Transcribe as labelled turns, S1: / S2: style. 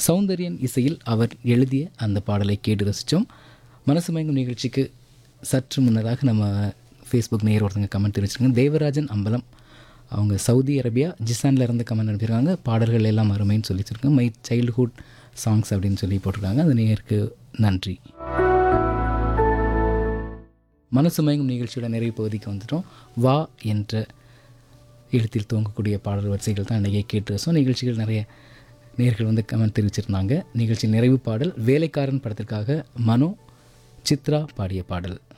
S1: சௌந்தர்யன் இசையில் அவர் எழுதிய அந்த பாடலை கேட்டு ரசித்தோம் மனசு மயங்கும் நிகழ்ச்சிக்கு சற்று முன்னதாக நம்ம ஃபேஸ்புக் நேர் ஒருத்தங்க கமெண்ட் தெரிவிச்சிருக்காங்க தேவராஜன் அம்பலம் அவங்க சவுதி அரேபியா ஜிசான்ல இருந்து கமெண்ட் அனுப்பியிருக்காங்க பாடல்கள் எல்லாம் அருமைன்னு சொல்லி வச்சிருக்காங்க மை சைல்ட்ஹுட் சாங்ஸ் அப்படின்னு சொல்லி போட்டிருக்காங்க அந்த நேருக்கு நன்றி மனசு மயங்கும் நிகழ்ச்சியோட நிறைவு பகுதிக்கு வந்துட்டோம் வா என்ற எழுத்தில் துவங்கக்கூடிய பாடல் வரிசைகள் தான் இன்றைக்கி கேட்டு ரசம் நிகழ்ச்சிகள் நிறைய நேர்கள் வந்து கமெண்ட் தெரிவிச்சிருந்தாங்க நிகழ்ச்சி நிறைவு பாடல் வேலைக்காரன் படத்திற்காக மனோ சித்ரா பாடிய பாடல்